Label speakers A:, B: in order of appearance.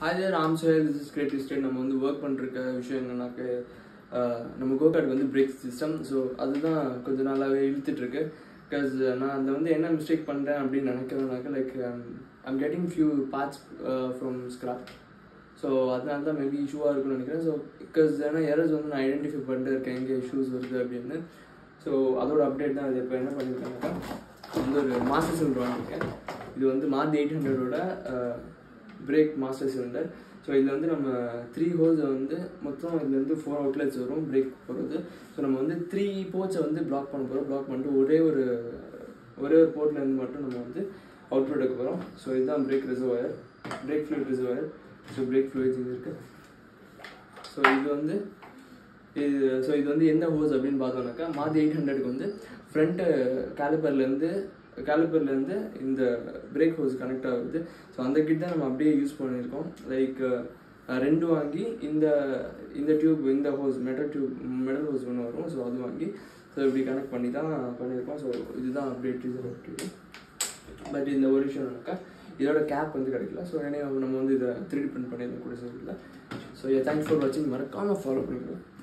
A: hi there ஆம் sir this is creative state நம்ம வந்து ஒர்க் பண்ணிருக்க விஷயம் என்னன்னாக்க அஹ், நம்ம கோகார்டுக்கு வந்து பிரேக் சிஸ்டம் ஸோ அதுதான் கொஞ்ச நாளாகவே இழுத்துட்ருக்கு பிகாஸ் நான் அதில் வந்து என்ன மிஸ்டேக் பண்ணுறேன் அப்படின்னு நினைக்கிறேன்னாக்க like I'm getting few parts from scrap so அதனால தான் மேபி இஷ்யூவாக இருக்கும்னு நினைக்கிறேன் ஸோ பிகாஸ் ஏன்னா எரர்ஸ் வந்து நான் ஐடென்டிஃபை பண்ணிட்டு இருக்கேன் எங்கே இஷ்யூஸ் வருது அப்படின்னு ஸோ அதோட அப்டேட் தான் இது இப்போ என்ன பண்ணியிருக்காங்கக்கா வந்து ஒரு மாஸ்டர் சிலிண்டர் வாங்கியிருக்கேன் இது வந்து மாருதி எயிட் ஹண்ட்ரடோட பிரேக் மாஸ்டர் சிலிண்டர் ஸோ இதில் வந்து நம்ம த்ரீ ஹோல்ஸை வந்து மொத்தம் இதுல இருந்து ஃபோர் அவுட்லெட்ஸ் வரும் பிரேக் போகிறது ஸோ நம்ம வந்து த்ரீ போர்ட்ஸை வந்து பிளாக் பண்ண போகிறோம் பிளாக் பண்ணிட்டு ஒரே ஒரு ஒரே ஒரு போர்ட்ல இருந்து மட்டும் நம்ம வந்து அவுட்புட் எடுக்க போகிறோம் ஸோ இதுதான் brake reservoir brake fluid reservoir so brake fluids இது இருக்குது ஸோ இது வந்து இது ஸோ இது வந்து எந்த ஹோஸ் அப்படின்னு பார்த்தோம்னாக்கா மாதி எயிட் ஹண்ட்ரடுக்கு வந்து ஃப்ரண்ட்டு கேலிப்பர்லேருந்து கேலிப்பர்லேருந்து இந்த பிரேக் ஹோஸ் கனெக்ட் ஆகுது ஸோ அந்த கிட் தான் நம்ம அப்படியே யூஸ் பண்ணியிருக்கோம் லைக் ரெண்டு வாங்கி இந்த இந்த டியூப் இந்த hose metal tube metal hose ஒன்று வரும் ஸோ அது வாங்கி ஸோ இப்படி கனெக்ட் பண்ணி தான் பண்ணியிருக்கோம் ஸோ இதுதான் அப்டேட் இது அப்டேட் பட் இந்த ஒரு விஷயம் என்னக்கா இதோட கேப் வந்து கிடைக்கல ஸோ ஏன்னா நம்ம வந்து இதை த்ரீ பிரிண்ட் பண்ணி கூட சொல்லல ஸோ தேங்க்ஸ் ஃபார் வாட்சிங் மறக்காம ஃபாலோ பண்ணிக்கலாம்